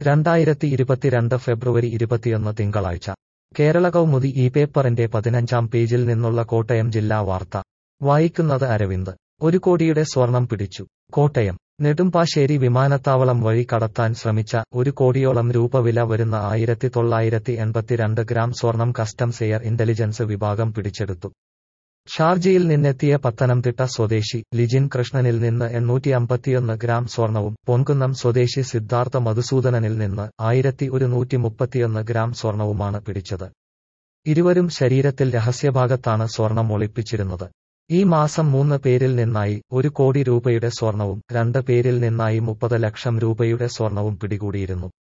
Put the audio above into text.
രണ്ടായിരത്തി ഇരുപത്തിരണ്ട് ഫെബ്രുവരി ഇരുപത്തിയൊന്ന് തിങ്കളാഴ്ച കേരള കൗമുദി ഈ പേപ്പറിന്റെ പതിനഞ്ചാം പേജിൽ നിന്നുള്ള കോട്ടയം ജില്ലാ വാർത്ത വായിക്കുന്നത് അരവിന്ദ് ഒരു കോടിയുടെ സ്വർണം പിടിച്ചു കോട്ടയം നെടുമ്പാശ്ശേരി വിമാനത്താവളം വഴി കടത്താൻ ശ്രമിച്ച ഒരു കോടിയോളം രൂപ വില വരുന്ന ആയിരത്തി തൊള്ളായിരത്തി എൺപത്തിരണ്ട് ഗ്രാം സ്വർണം കസ്റ്റംസ് എയർ ഇന്റലിജൻസ് വിഭാഗം പിടിച്ചെടുത്തു ഷാർജയിൽ നിന്നെത്തിയ പത്തനംതിട്ട സ്വദേശി ലിജിൻ കൃഷ്ണനിൽ നിന്ന് എണ്ണൂറ്റി അമ്പത്തിയൊന്ന് ഗ്രാം സ്വർണവും പൊൻകുന്നം സ്വദേശി സിദ്ധാർത്ഥ മധുസൂദനനിൽ നിന്ന് ആയിരത്തി ഒരുന്നൂറ്റി മുപ്പത്തിയൊന്ന് ഗ്രാം സ്വർണവുമാണ് പിടിച്ചത് ഇരുവരും ശരീരത്തിൽ രഹസ്യഭാഗത്താണ് സ്വർണം ഒളിപ്പിച്ചിരുന്നത് ഈ മാസം മൂന്ന് പേരിൽ നിന്നായി ഒരു കോടി രൂപയുടെ സ്വർണവും രണ്ട് പേരിൽ നിന്നായി മുപ്പത് ലക്ഷം രൂപയുടെ സ്വർണവും പിടികൂടിയിരുന്നു